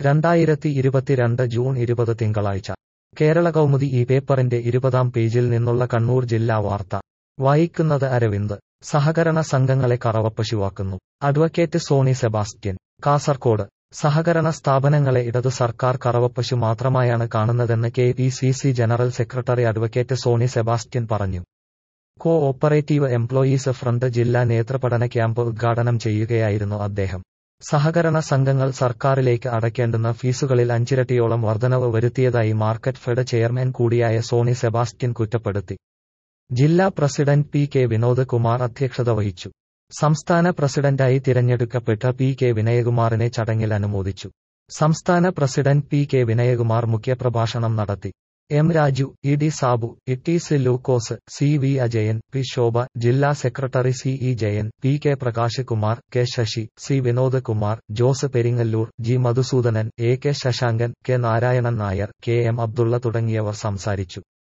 രണ്ടായിരത്തി ഇരുപത്തിരണ്ട് ജൂൺ ഇരുപത് തിങ്കളാഴ്ച കേരള കൗമുദി ഈ പേപ്പറിന്റെ ഇരുപതാം പേജിൽ നിന്നുള്ള കണ്ണൂർ ജില്ലാ വാർത്ത വായിക്കുന്നത് അരവിന്ദ് സഹകരണ സംഘങ്ങളെ കറവപ്പശുവാക്കുന്നു അഡ്വക്കേറ്റ് സോണി സെബാസ്റ്റ്യൻ കാസർകോട് സഹകരണ സ്ഥാപനങ്ങളെ ഇടതു സർക്കാർ കറവപ്പശു മാത്രമായാണ് കാണുന്നതെന്ന് K P C C general secretary advocate Sony Sebastian പറഞ്ഞു കോ ഓപ്പറേറ്റീവ് എംപ്ലോയീസ് ഫ്രണ്ട് ജില്ലാ നേതൃപഠന ക്യാമ്പ് ഉദ്ഘാടനം ചെയ്യുകയായിരുന്നു അദ്ദേഹം സഹകരണ സംഘങ്ങൾ സർക്കാരിലേക്ക് അടയ്ക്കേണ്ടുന്ന ഫീസുകളിൽ അഞ്ചിരട്ടിയോളം വർധനവ് വരുത്തിയതായി മാർക്കറ്റ് ഫെഡ് ചെയർമാൻ കൂടിയായ സോണി സെബാസ്റ്റ്യൻ കുറ്റപ്പെടുത്തി ജില്ലാ president P K Vinod Kumar അധ്യക്ഷത വഹിച്ചു സംസ്ഥാന പ്രസിഡന്റായി തിരഞ്ഞെടുക്കപ്പെട്ട പി കെ വിനയകുമാറിനെ ചടങ്ങിൽ അനുമോദിച്ചു സംസ്ഥാന പ്രസിഡന്റ് പി കെ വിനയകുമാർ മുഖ്യപ്രഭാഷണം നടത്തി M Raju E D Sabu E C Lukose C V Ajayan P Shobha ജില്ലാ secretary C E Jayan P K Prakash Kumar K Sasi C Vinod Kumar Jose Peringallur G Madhusoodanan A K Sasankan K Narayanan Nair K M Abdulla തുടങ്ങിയവർ സംസാരിച്ചു